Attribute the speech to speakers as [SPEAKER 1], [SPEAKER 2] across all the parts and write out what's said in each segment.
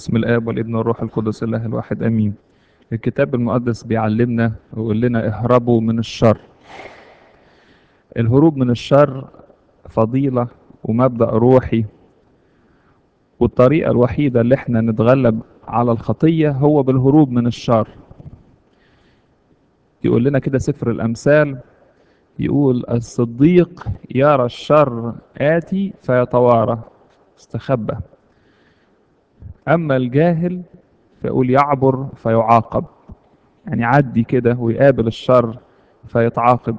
[SPEAKER 1] بسم الآب والابن والروح القدس الله الواحد آمين الكتاب المقدس بيعلمنا ويقول لنا اهربوا من الشر الهروب من الشر فضيلة ومبدأ روحي والطريقة الوحيدة اللي احنا نتغلب على الخطية هو بالهروب من الشر يقول لنا كده سفر الأمثال يقول الصديق يرى الشر آتي فيتوارى استخبى أما الجاهل فيقول يعبر فيعاقب يعني يعدي كده ويقابل الشر فيتعاقب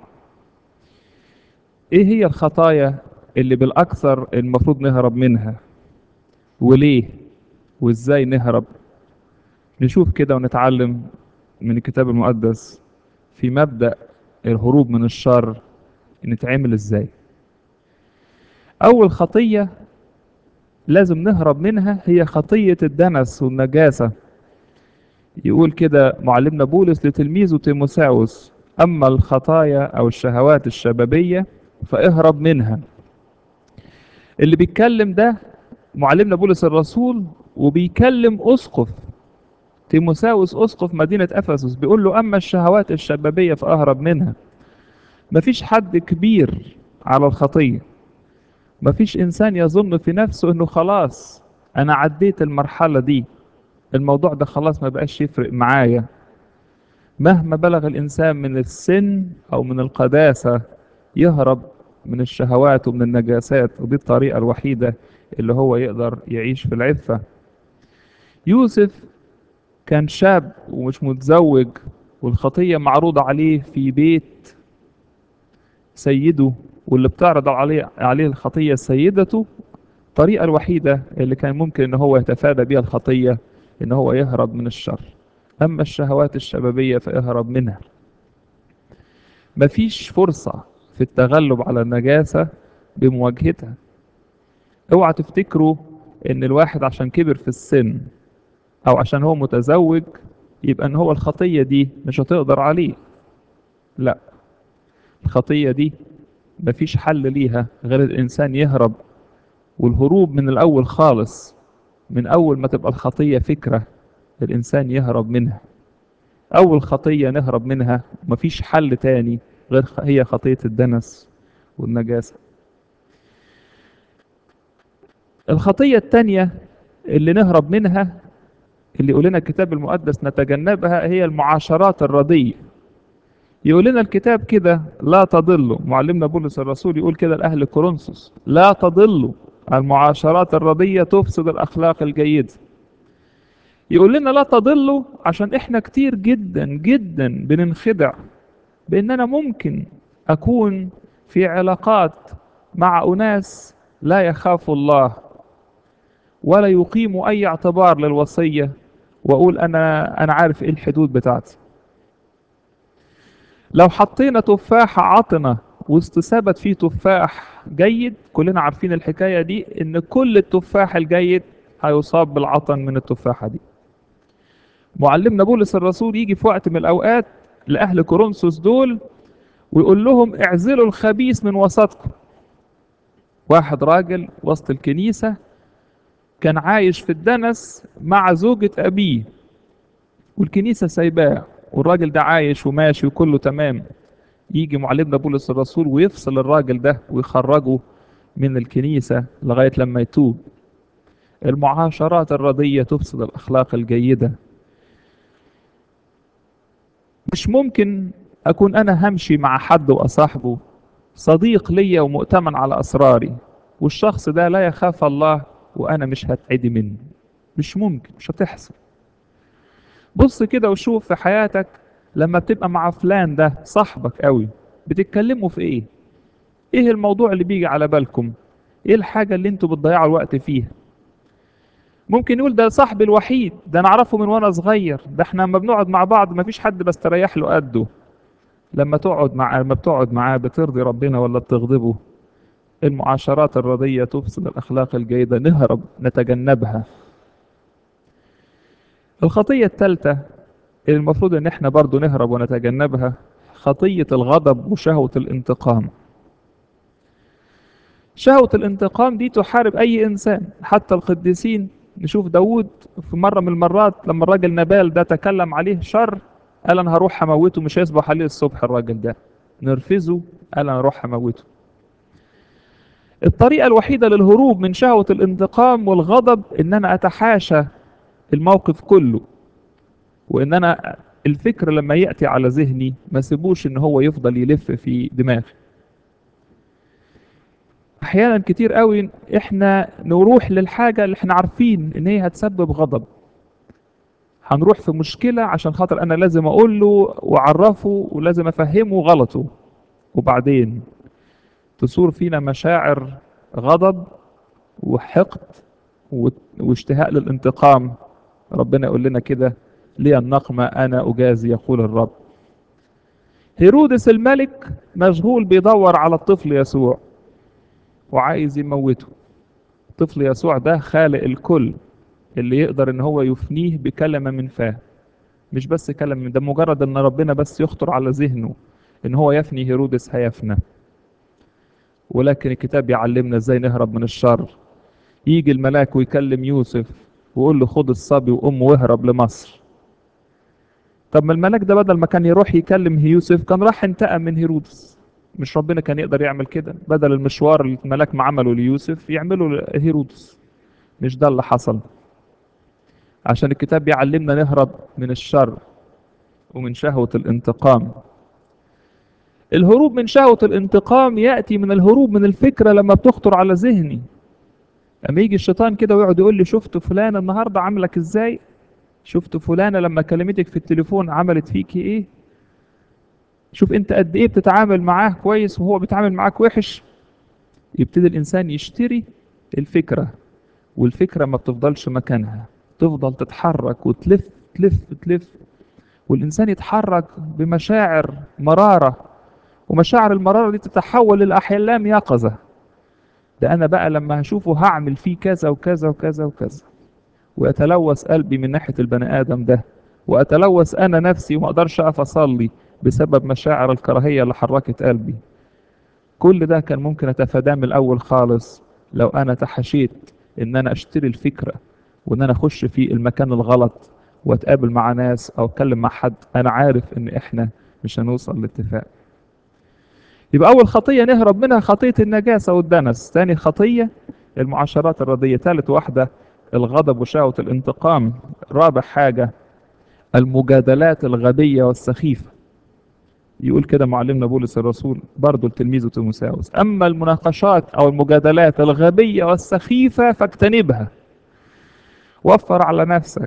[SPEAKER 1] ايه هي الخطايا اللي بالاكثر المفروض نهرب منها وليه وازاي نهرب نشوف كده ونتعلم من الكتاب المقدس في مبدأ الهروب من الشر نتعمل ازاي اول خطية لازم نهرب منها هي خطية الدنس والنجاسة يقول كده معلمنا بولس لتلميذه تيموساوس أما الخطايا أو الشهوات الشبابية فاهرب منها اللي بيتكلم ده معلمنا بولس الرسول وبيكلم أسقف تيموساوس أسقف مدينة أفسس بيقول له أما الشهوات الشبابية فأهرب منها مفيش حد كبير على الخطية مفيش إنسان يظن في نفسه إنه خلاص أنا عديت المرحلة دي الموضوع ده خلاص ما بقاش يفرق معايا مهما بلغ الإنسان من السن أو من القداسة يهرب من الشهوات ومن النجاسات ودي الطريقة الوحيدة اللي هو يقدر يعيش في العفة يوسف كان شاب ومش متزوج والخطية معروضة عليه في بيت سيده واللي بتعرض عليه عليه الخطية سيدته الطريقة الوحيدة اللي كان ممكن ان هو يتفادى بيها الخطية ان هو يهرب من الشر اما الشهوات الشبابية فاهرب منها مفيش فرصة في التغلب على النجاسة بمواجهتها اوعى تفتكروا ان الواحد عشان كبر في السن او عشان هو متزوج يبقى ان هو الخطية دي مش هتقدر عليه لا الخطية دي مفيش حل ليها غير الإنسان يهرب والهروب من الأول خالص من أول ما تبقى الخطية فكرة الإنسان يهرب منها أول خطية نهرب منها مفيش حل تاني غير هي خطية الدنس والنجاسة الخطية التانية اللي نهرب منها اللي يقول لنا الكتاب المقدس نتجنبها هي المعاشرات الرديئة يقول لنا الكتاب كده لا تضلوا معلمنا بولس الرسول يقول كده لأهل كورنثوس لا تضلوا المعاشرات الردية تفسد الأخلاق الجيدة يقول لنا لا تضلوا عشان احنا كتير جدا جدا بننخدع بان انا ممكن اكون في علاقات مع اناس لا يخافوا الله ولا يقيموا اي اعتبار للوصية واقول انا انا عارف ايه الحدود بتاعتي لو حطينا تفاحة عطنة وسط ثبت فيه تفاح جيد كلنا عارفين الحكاية دي ان كل التفاح الجيد هيصاب بالعطن من التفاحة دي معلمنا بولس الرسول يجي في وقت من الاوقات لاهل كورنثوس دول ويقول لهم اعزلوا الخبيث من وسطكم واحد راجل وسط الكنيسة كان عايش في الدنس مع زوجة أبيه والكنيسة سايباه والراجل ده عايش وماشي وكله تمام يجي معلمنا بولس الرسول ويفصل الراجل ده ويخرجه من الكنيسة لغاية لما يتوب المعاشرات الرضية تفسد الأخلاق الجيدة مش ممكن أكون أنا همشي مع حد وأصاحبه صديق ليا ومؤتمن على أسراري والشخص ده لا يخاف الله وأنا مش هتعدي منه مش ممكن مش هتحصل بص كده وشوف في حياتك لما بتبقى مع فلان ده صاحبك قوي بتتكلموا في ايه ايه الموضوع اللي بيجي على بالكم ايه الحاجة اللي انتوا بتضيعوا الوقت فيها ممكن يقول ده صاحبي الوحيد ده انا اعرفه من وانا صغير ده احنا لما بنقعد مع بعض ما فيش حد بستريح له قده لما تقعد مع لما بتقعد معاه بترضي ربنا ولا بتغضبه المعاشرات الرضية تفسد الأخلاق الجيدة نهرب نتجنبها الخطية الثالثة اللي المفروض ان احنا برضو نهرب ونتجنبها خطية الغضب وشهوة الانتقام شهوة الانتقام دي تحارب اي انسان حتى القديسين نشوف داود في مرة من المرات لما الراجل نبال ده تكلم عليه شر قال انا هروح اموته مش هيصبح عليه الصبح الراجل ده نرفزه قال انا اروح اموته الطريقة الوحيدة للهروب من شهوة الانتقام والغضب ان انا اتحاشى الموقف كله وان انا الفكر لما يأتي على ذهني ما سيبوش ان هو يفضل يلف في دماغي احيانا كتير قوي احنا نروح للحاجة اللي احنا عارفين ان هي هتسبب غضب هنروح في مشكلة عشان خاطر انا لازم اقول له واعرفه ولازم افهمه غلطه وبعدين تثور فينا مشاعر غضب وحقد واشتهاء للانتقام ربنا يقول لنا كده لي النقمة أنا أجازي يقول الرب هيرودس الملك مشغول بيدور على الطفل يسوع وعايز يموته طفل يسوع ده خالق الكل اللي يقدر ان هو يفنيه بكلمة من فاه مش بس كلمة ده مجرد ان ربنا بس يخطر على ذهنه ان هو يفني هيرودس هيفنى ولكن الكتاب يعلمنا ازاي نهرب من الشر يجي الملاك ويكلم يوسف ويقول له خد الصبي وامه واهرب لمصر طب ما الملاك ده بدل ما كان يروح يكلم يوسف كان راح انتقم من هيرودس مش ربنا كان يقدر يعمل كده بدل المشوار اللي الملاك ما عمله ليوسف يعمله لهيرودس مش ده اللي حصل عشان الكتاب بيعلمنا نهرب من الشر ومن شهوة الانتقام الهروب من شهوة الانتقام يأتي من الهروب من الفكرة لما بتخطر على ذهني اما يجي الشيطان كده ويقعد يقول لي شفت فلان النهارده عاملك ازاي شفت فلانه لما كلمتك في التليفون عملت فيكي ايه شوف انت قد ايه بتتعامل معاه كويس وهو بيتعامل معاك وحش يبتدي الانسان يشتري الفكره والفكره ما بتفضلش مكانها تفضل تتحرك وتلف تلف تلف والانسان يتحرك بمشاعر مراره ومشاعر المراره دي تتحول للاحلام يقظه ده انا بقى لما هشوفه هعمل فيه كذا وكذا وكذا وكذا ويتلوث قلبي من ناحيه البني ادم ده واتلوث انا نفسي وما اقدرش اقف اصلي بسبب مشاعر الكراهيه اللي حركت قلبي كل ده كان ممكن اتفاداه من الاول خالص لو انا تحاشيت ان انا اشتري الفكره وان انا اخش في المكان الغلط واتقابل مع ناس او اتكلم مع حد انا عارف ان احنا مش هنوصل لاتفاق يبقى اول خطيه نهرب منها خطيه النجاسه والدنس ثاني خطيه المعاشرات الرديه ثالث واحده الغضب وشهوه الانتقام رابع حاجه المجادلات الغبيه والسخيفه يقول كده معلمنا بولس الرسول برضه لتلميذه تيموساوس اما المناقشات او المجادلات الغبيه والسخيفه فاجتنبها وفر على نفسك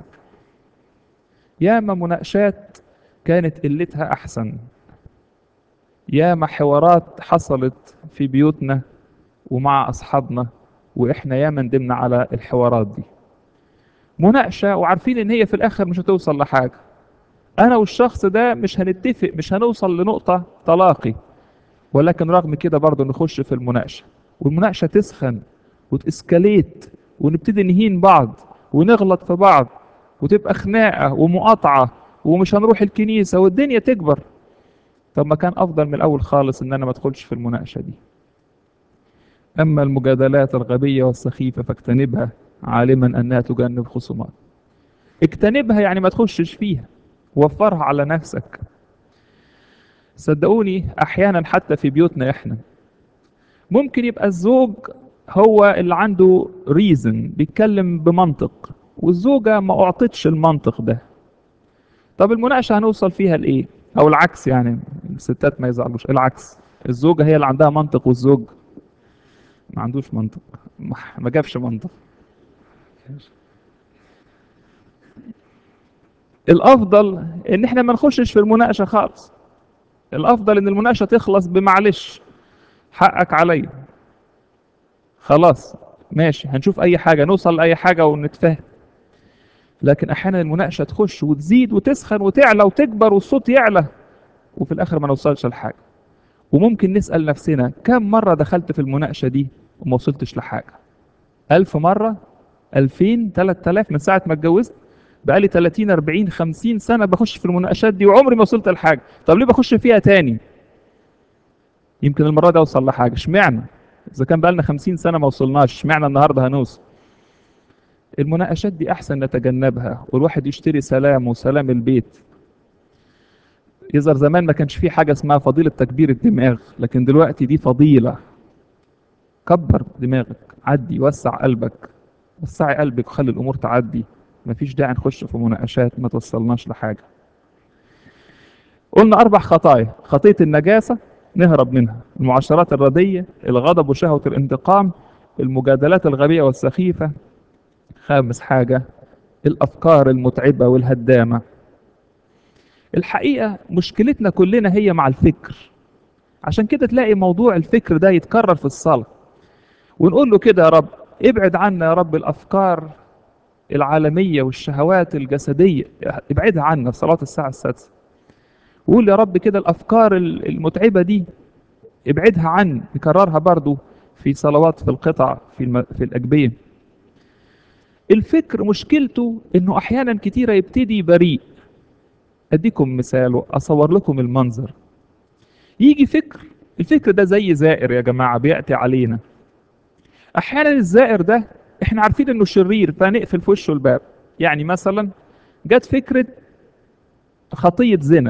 [SPEAKER 1] ياما مناقشات كانت قلتها احسن ياما حوارات حصلت في بيوتنا ومع اصحابنا واحنا ياما ندمنا على الحوارات دي مناقشه وعارفين ان هي في الاخر مش هتوصل لحاجه انا والشخص ده مش هنتفق مش هنوصل لنقطه تلاقي ولكن رغم كده برضه نخش في المناقشه والمناقشه تسخن وتسكليت ونبتدي نهين بعض ونغلط في بعض وتبقى خناقه ومقاطعه ومش هنروح الكنيسه والدنيا تكبر طب ما كان افضل من الاول خالص ان انا ما ادخلش في المناقشه دي اما المجادلات الغبيه والسخيفه فاجتنبها عالما انها تجنب خصومات اجتنبها يعني ما تخشش فيها وفرها على نفسك صدقوني احيانا حتى في بيوتنا احنا ممكن يبقى الزوج هو اللي عنده ريزن بيتكلم بمنطق والزوجه ما اعطتش المنطق ده طب المناقشه هنوصل فيها لايه او العكس يعني الستات ما يزعلوش العكس الزوجه هي اللي عندها منطق والزوج ما عندوش منطق ما جابش منطق الافضل ان احنا ما نخشش في المناقشه خالص الافضل ان المناقشه تخلص بمعلش حقك عليا خلاص ماشي هنشوف اي حاجه نوصل لاي حاجه ونتفاهم لكن احيانا المناقشه تخش وتزيد وتسخن وتعلى وتكبر والصوت يعلى وفي الاخر ما نوصلش لحاجه وممكن نسال نفسنا كم مره دخلت في المناقشه دي وما وصلتش لحاجه ألف مرة ألفين تلات آلاف من ساعة ما اتجوزت بقالي 30 40 50 سنة بخش في المناقشات دي وعمري ما وصلت لحاجة طب ليه بخش فيها تاني يمكن المرة دي أوصل لحاجة اشمعنى إذا كان بقالنا 50 سنة ما وصلناش اشمعنى النهاردة هنوصل المناقشات دي احسن نتجنبها والواحد يشتري سلام وسلام البيت يظهر زمان ما كانش في حاجة اسمها فضيلة تكبير الدماغ لكن دلوقتي دي فضيلة كبر دماغك عدي وسع قلبك وسعي قلبك وخلي الأمور تعدي مفيش داعي نخش في مناقشات ما توصلناش لحاجة قلنا أربع خطايا خطية النجاسة نهرب منها المعاشرات الردية الغضب وشهوة الانتقام المجادلات الغبية والسخيفة خامس حاجة الأفكار المتعبة والهدامة الحقيقة مشكلتنا كلنا هي مع الفكر عشان كده تلاقي موضوع الفكر ده يتكرر في الصلاة ونقول له كده يا رب ابعد عنا يا رب الأفكار العالمية والشهوات الجسدية ابعدها عنا في صلاة الساعة السادسة وقول يا رب كده الأفكار المتعبة دي ابعدها عني نكررها برضو في صلوات في القطع في, الم... في الأجبية الفكر مشكلته انه احيانا كتيرة يبتدي بريء اديكم مثال واصور لكم المنظر يجي فكر الفكر ده زي زائر يا جماعة بيأتي علينا احيانا الزائر ده احنا عارفين انه شرير فنقفل في وشه الباب يعني مثلا جت فكرة خطية زنا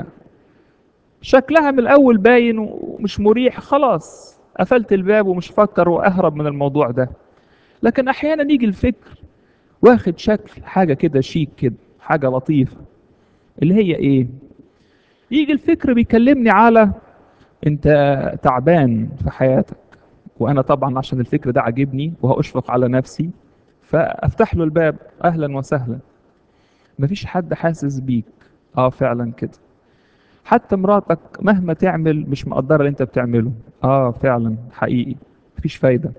[SPEAKER 1] شكلها من الاول باين ومش مريح خلاص قفلت الباب ومش فكر واهرب من الموضوع ده لكن احيانا يجي الفكر واخد شكل حاجة كده شيك كده حاجة لطيفة اللي هي ايه يجي الفكر بيكلمني على انت تعبان في حياتك وانا طبعا عشان الفكر ده عاجبني وهاشفق على نفسي فافتح له الباب اهلا وسهلا مفيش حد حاسس بيك اه فعلا كده حتى مراتك مهما تعمل مش مقدرة اللي انت بتعمله اه فعلا حقيقي مفيش فايدة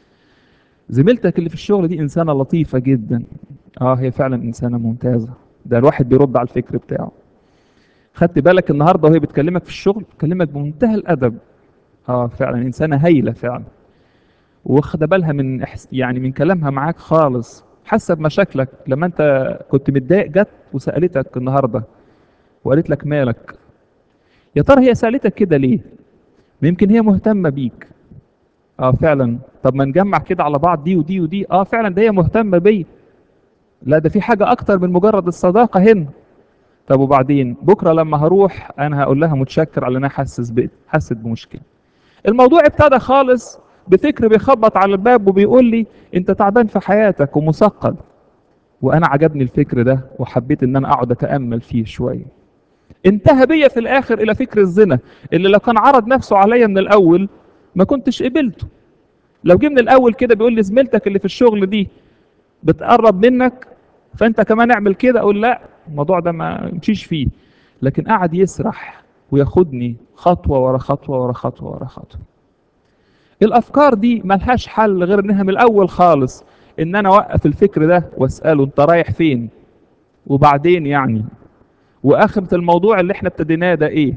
[SPEAKER 1] زميلتك اللي في الشغل دي انسانة لطيفة جدا اه هي فعلا انسانة ممتازة ده الواحد بيرد على الفكر بتاعه خدت بالك النهاردة وهي بتكلمك في الشغل بتكلمك بمنتهى الادب اه فعلا انسانة هايلة فعلا واخده بالها من إحس... يعني من كلامها معاك خالص حاسه بمشاكلك لما انت كنت متضايق جت وسالتك النهارده وقالت لك مالك يا ترى هي سالتك كده ليه يمكن هي مهتمه بيك اه فعلا طب ما نجمع كده على بعض دي ودي ودي اه فعلا ده هي مهتمه بيا لا ده في حاجه اكتر من مجرد الصداقه هنا طب وبعدين بكره لما هروح انا هقول لها متشكر على انها حاسس ب... حست بمشكله الموضوع ابتدى خالص بفكر بيخبط على الباب وبيقول لي انت تعبان في حياتك ومثقل وانا عجبني الفكر ده وحبيت ان انا اقعد اتامل فيه شويه انتهى بيا في الاخر الى فكر الزنا اللي لو كان عرض نفسه عليا من الاول ما كنتش قبلته لو جه من الاول كده بيقول لي زميلتك اللي في الشغل دي بتقرب منك فانت كمان اعمل كده اقول لا الموضوع ده ما يمشيش فيه لكن قعد يسرح وياخدني خطوه ورا خطوه ورا خطوه ورا خطوه الافكار دي ملهاش حل غير انها من الاول خالص ان انا اوقف الفكر ده واساله انت رايح فين وبعدين يعني واخرة الموضوع اللي احنا ابتديناه ده ايه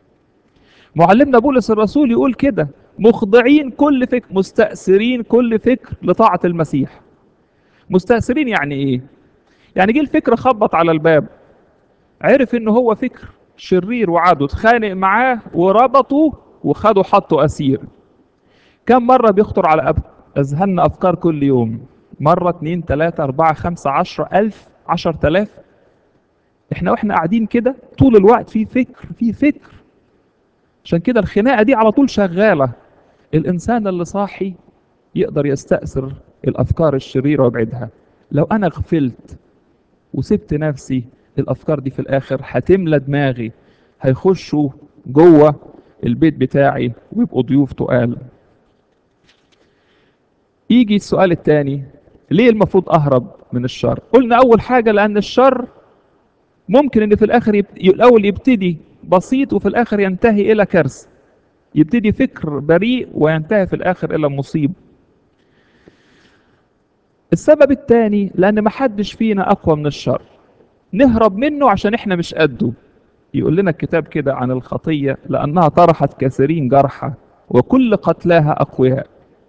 [SPEAKER 1] معلمنا بولس الرسول يقول كده مخضعين كل فكر مستأثرين كل فكر لطاعة المسيح مستأثرين يعني ايه يعني جه الفكر خبط على الباب عرف ان هو فكر شرير وعدو اتخانق معاه وربطه وخده حطه اسير كم مرة بيخطر على أب... أذهاننا أفكار كل يوم مرة اتنين تلاتة أربعة خمسة عشرة ألف عشر تلاف إحنا وإحنا قاعدين كده طول الوقت في فكر في فكر عشان كده الخناقة دي على طول شغالة الإنسان اللي صاحي يقدر يستأثر الأفكار الشريرة ويبعدها لو أنا غفلت وسبت نفسي الأفكار دي في الآخر هتملى دماغي هيخشوا جوه البيت بتاعي ويبقوا ضيوف تقال يجي السؤال الثاني ليه المفروض اهرب من الشر قلنا اول حاجة لان الشر ممكن ان في الاخر يبت... الاول يبتدي بسيط وفي الاخر ينتهي الى كارثة يبتدي فكر بريء وينتهي في الاخر الى مصيبة السبب الثاني لان محدش فينا اقوى من الشر نهرب منه عشان احنا مش قده يقول لنا الكتاب كده عن الخطية لانها طرحت كثيرين جرحى وكل قتلاها اقوياء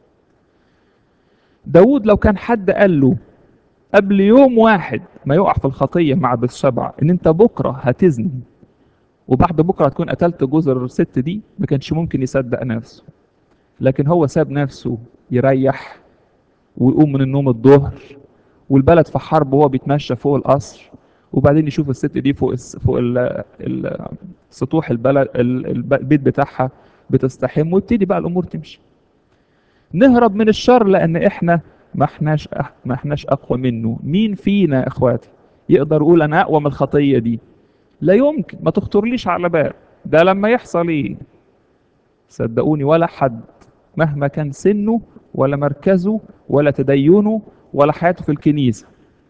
[SPEAKER 1] داود لو كان حد قال له قبل يوم واحد ما يقع في الخطية مع بالشبع ان انت بكرة هتزني وبعد بكرة هتكون قتلت جوز الست دي ما كانش ممكن يصدق نفسه لكن هو ساب نفسه يريح ويقوم من النوم الظهر والبلد في حرب وهو بيتمشى فوق القصر وبعدين يشوف الست دي فوق الس... فوق ال... ال... سطوح البلد ال... الب- البيت بتاعها بتستحم ويبتدي بقى الامور تمشي نهرب من الشر لان احنا ما احناش أح... ما احناش اقوى منه مين فينا يا اخواتي يقدر يقول انا اقوى من الخطيه دي لا يمكن ما تخطرليش على بال ده لما يحصل ايه صدقوني ولا حد مهما كان سنه ولا مركزه ولا تدينه ولا حياته في الكنيسة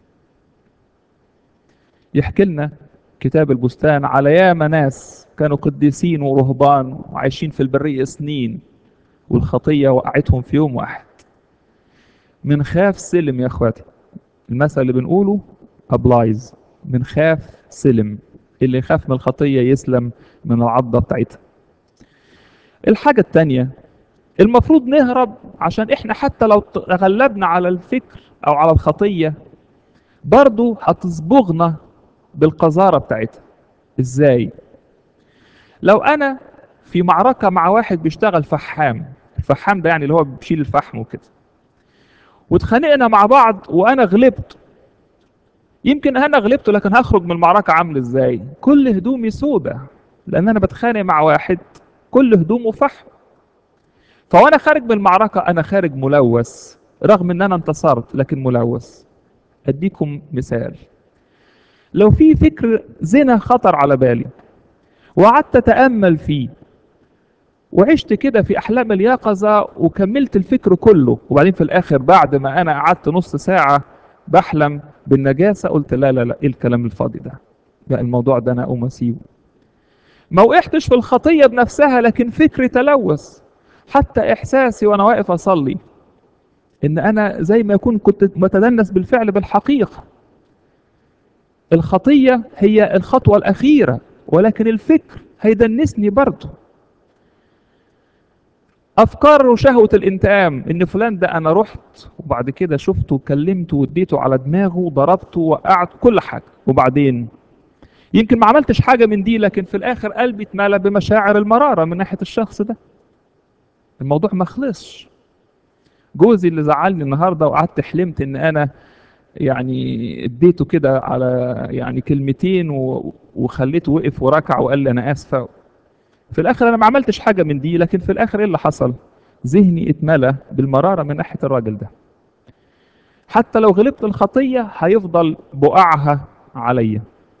[SPEAKER 1] يحكي لنا كتاب البستان على ياما ناس كانوا قديسين ورهبان وعايشين في البرية سنين والخطية وقعتهم في يوم واحد من خاف سلم يا اخواتي المثل اللي بنقوله ابلايز من خاف سلم اللي يخاف من الخطية يسلم من العضة بتاعتها الحاجة التانية المفروض نهرب عشان احنا حتى لو تغلبنا على الفكر او على الخطية برضو هتصبغنا بالقذارة بتاعتها ازاي لو انا في معركة مع واحد بيشتغل فحام الفحام ده يعني اللي هو بيشيل الفحم وكده واتخانقنا مع بعض وانا غلبت يمكن انا غلبته لكن هخرج من المعركة عامل ازاي كل هدومي سودة لان انا بتخانق مع واحد كل هدومه فحم فوانا خارج من المعركة انا خارج ملوث رغم ان انا انتصرت لكن ملوث اديكم مثال لو في فكر زنا خطر على بالي وقعدت اتامل فيه وعشت كده في احلام اليقظه وكملت الفكر كله وبعدين في الاخر بعد ما انا قعدت نص ساعه بحلم بالنجاسه قلت لا لا لا ايه الكلام الفاضي ده لا الموضوع ده انا اقوم اسيبه ما وقعتش في الخطيه بنفسها لكن فكري تلوث حتى احساسي وانا واقف اصلي ان انا زي ما يكون كنت بتدنس بالفعل بالحقيقه الخطيه هي الخطوه الاخيره ولكن الفكر هيدنسني برضه افكار وشهوه الانتقام ان فلان ده انا رحت وبعد كده شفته وكلمته واديته على دماغه وضربته ووقعت كل حاجه وبعدين يمكن ما عملتش حاجه من دي لكن في الاخر قلبي اتملى بمشاعر المراره من ناحيه الشخص ده الموضوع ما خلصش جوزي اللي زعلني النهارده وقعدت حلمت ان انا يعني اديته كده على يعني كلمتين و... وخليته وقف وركع وقال لي انا اسفه في الاخر انا ما عملتش حاجه من دي لكن في الاخر ايه اللي حصل ذهني اتملى بالمراره من ناحيه الراجل ده حتى لو غلبت الخطيه هيفضل بقعها عليا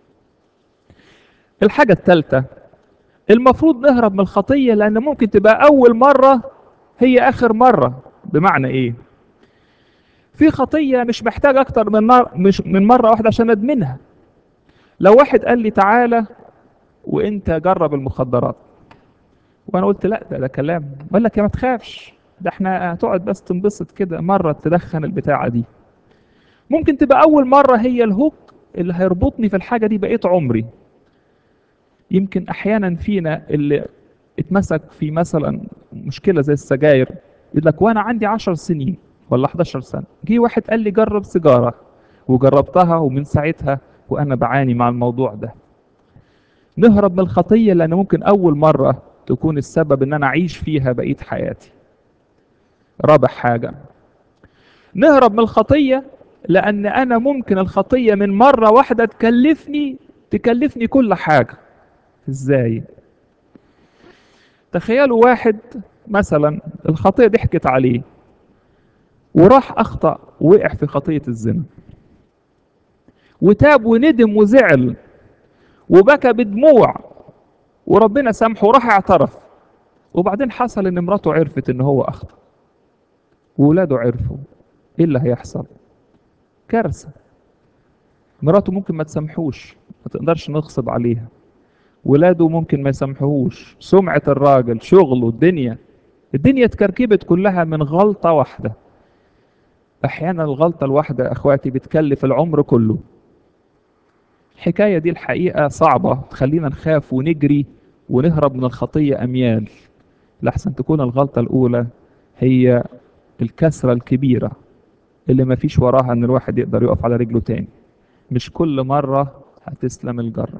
[SPEAKER 1] الحاجه الثالثه المفروض نهرب من الخطيه لان ممكن تبقى اول مره هي اخر مره بمعنى ايه في خطيه مش محتاج اكتر من نار مش من مره واحده عشان ادمنها لو واحد قال لي تعالى وانت جرب المخدرات وانا قلت لا ده, ده كلام بقول لك يا ما تخافش ده احنا هتقعد بس تنبسط كده مره تدخن البتاعه دي ممكن تبقى اول مره هي الهوك اللي هيربطني في الحاجه دي بقيت عمري يمكن احيانا فينا اللي اتمسك في مثلا مشكله زي السجاير يقول لك وانا عندي 10 سنين ولا 11 سنه جه واحد قال لي جرب سيجاره وجربتها ومن ساعتها وانا بعاني مع الموضوع ده نهرب من الخطيه لان ممكن اول مره تكون السبب ان انا اعيش فيها بقيه حياتي رابع حاجه نهرب من الخطيه لان انا ممكن الخطيه من مره واحده تكلفني تكلفني كل حاجه ازاي تخيلوا واحد مثلا الخطيه ضحكت عليه وراح اخطا وقع في خطيه الزنا وتاب وندم وزعل وبكى بدموع وربنا سامحه وراح اعترف وبعدين حصل ان مراته عرفت ان هو اخطا وولاده عرفوا ايه اللي هيحصل كارثه مراته ممكن ما تسامحوش ما تقدرش نغصب عليها ولاده ممكن ما يسامحوهوش سمعة الراجل شغله الدنيا الدنيا اتكركبت كلها من غلطة واحدة احيانا الغلطة الواحدة اخواتي بتكلف العمر كله الحكاية دي الحقيقة صعبة تخلينا نخاف ونجري ونهرب من الخطية أميال لحسن تكون الغلطة الأولى هي الكسرة الكبيرة اللي ما فيش وراها أن الواحد يقدر يقف على رجله تاني مش كل مرة هتسلم الجرة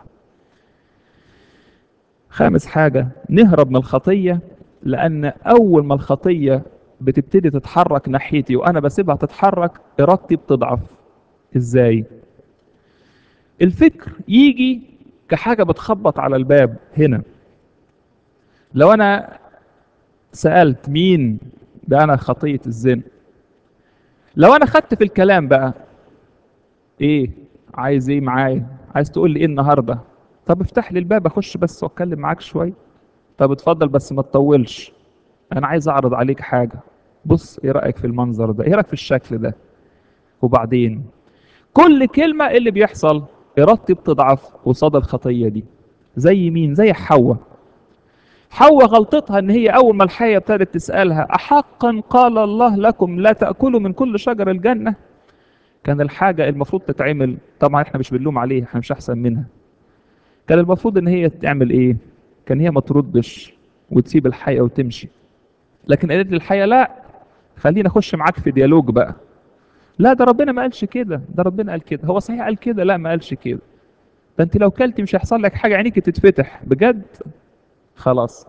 [SPEAKER 1] خامس حاجة نهرب من الخطية لأن أول ما الخطية بتبتدي تتحرك ناحيتي وأنا بسيبها تتحرك إرادتي بتضعف ازاي الفكر يجي كحاجة بتخبط على الباب هنا لو انا سألت مين ده انا خطية الزنا لو انا خدت في الكلام بقى ايه عايز ايه معايا عايز تقول لي ايه النهارده طب افتح لي الباب اخش بس واتكلم معاك شويه طب اتفضل بس ما تطولش انا عايز اعرض عليك حاجه بص ايه رايك في المنظر ده ايه رايك في الشكل ده وبعدين كل كلمه إيه اللي بيحصل ارادتي بتضعف قصاد الخطيه دي زي مين زي حواء حواء غلطتها ان هي اول ما الحيه ابتدت تسالها احقا قال الله لكم لا تاكلوا من كل شجر الجنه كان الحاجه المفروض تتعمل طبعا احنا مش بنلوم عليها احنا مش احسن منها كان المفروض ان هي تعمل ايه كان هي ما تردش وتسيب الحيه وتمشي لكن قالت للحيه لا خليني اخش معاك في ديالوج بقى لا ده ربنا ما قالش كده ده ربنا قال كده هو صحيح قال كده لا ما قالش كده ده انت لو كلتي مش هيحصل لك حاجه عينيك تتفتح بجد خلاص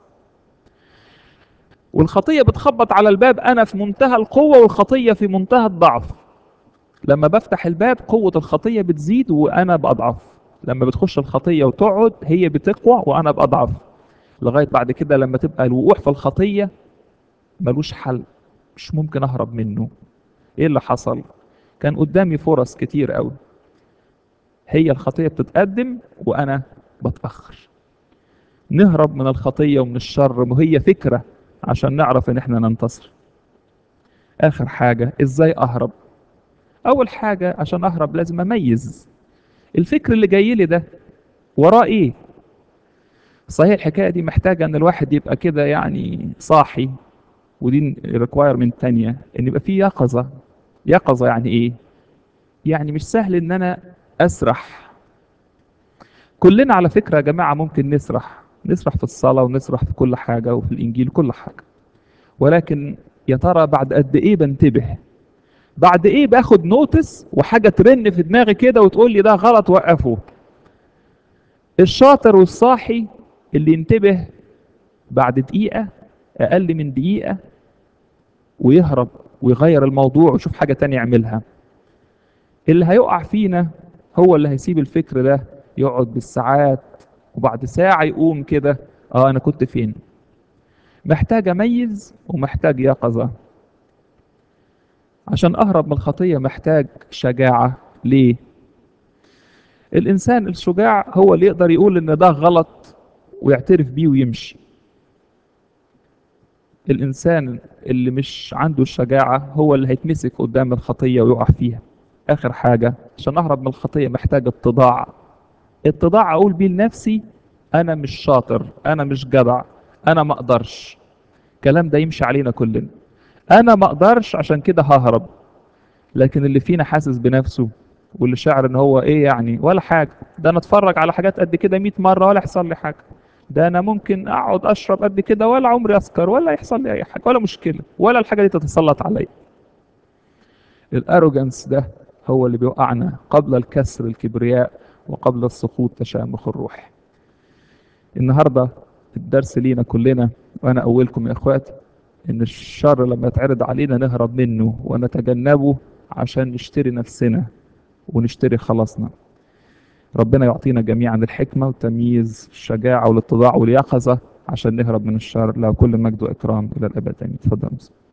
[SPEAKER 1] والخطيه بتخبط على الباب انا في منتهى القوه والخطيه في منتهى الضعف لما بفتح الباب قوه الخطيه بتزيد وانا بضعف لما بتخش الخطيه وتقعد هي بتقوى وانا بضعف لغايه بعد كده لما تبقى الوقوع في الخطيه ملوش حل مش ممكن اهرب منه ايه اللي حصل كان قدامي فرص كتير قوي هي الخطيه بتتقدم وانا بتاخر نهرب من الخطيه ومن الشر وهي فكره عشان نعرف ان احنا ننتصر اخر حاجه ازاي اهرب اول حاجه عشان اهرب لازم اميز الفكر اللي جاي لي ده وراه ايه صحيح الحكايه دي محتاجه ان الواحد يبقى كده يعني صاحي ودي ريكوايرمنت تانية ان يبقى في يقظه يقظه يعني ايه يعني مش سهل ان انا اسرح كلنا على فكره يا جماعه ممكن نسرح نسرح في الصلاه ونسرح في كل حاجه وفي الانجيل كل حاجه ولكن يا ترى بعد قد ايه بنتبه بعد ايه باخد نوتس وحاجه ترن في دماغي كده وتقول لي ده غلط وقفه الشاطر والصاحي اللي ينتبه بعد دقيقه اقل من دقيقه ويهرب ويغير الموضوع ويشوف حاجه تانية يعملها اللي هيقع فينا هو اللي هيسيب الفكر ده يقعد بالساعات وبعد ساعه يقوم كده اه انا كنت فين محتاج اميز ومحتاج يقظه عشان اهرب من الخطيه محتاج شجاعه ليه الانسان الشجاع هو اللي يقدر يقول ان ده غلط ويعترف بيه ويمشي الانسان اللي مش عنده الشجاعه هو اللي هيتمسك قدام الخطيه ويقع فيها اخر حاجه عشان اهرب من الخطيه محتاج اتضاع اتضاع اقول بيه لنفسي انا مش شاطر انا مش جدع انا ما اقدرش الكلام ده يمشي علينا كلنا انا ما اقدرش عشان كده ههرب لكن اللي فينا حاسس بنفسه واللي شاعر ان هو ايه يعني ولا حاجه ده انا اتفرج على حاجات قد كده 100 مره ولا يحصل لي حاجه ده انا ممكن اقعد اشرب قد كده ولا عمري اسكر ولا يحصل لي اي حاجه ولا مشكله ولا الحاجه دي تتسلط عليا الاروجنس ده هو اللي بيوقعنا قبل الكسر الكبرياء وقبل السقوط تشامخ الروح النهارده الدرس لينا كلنا وانا اولكم يا اخواتي ان الشر لما يتعرض علينا نهرب منه ونتجنبه عشان نشتري نفسنا ونشتري خلاصنا ربنا يعطينا جميعا الحكمة والتمييز الشجاعة والاتضاع واليقظة عشان نهرب من الشر له كل مجد وإكرام إلى الأبد آمين تفضل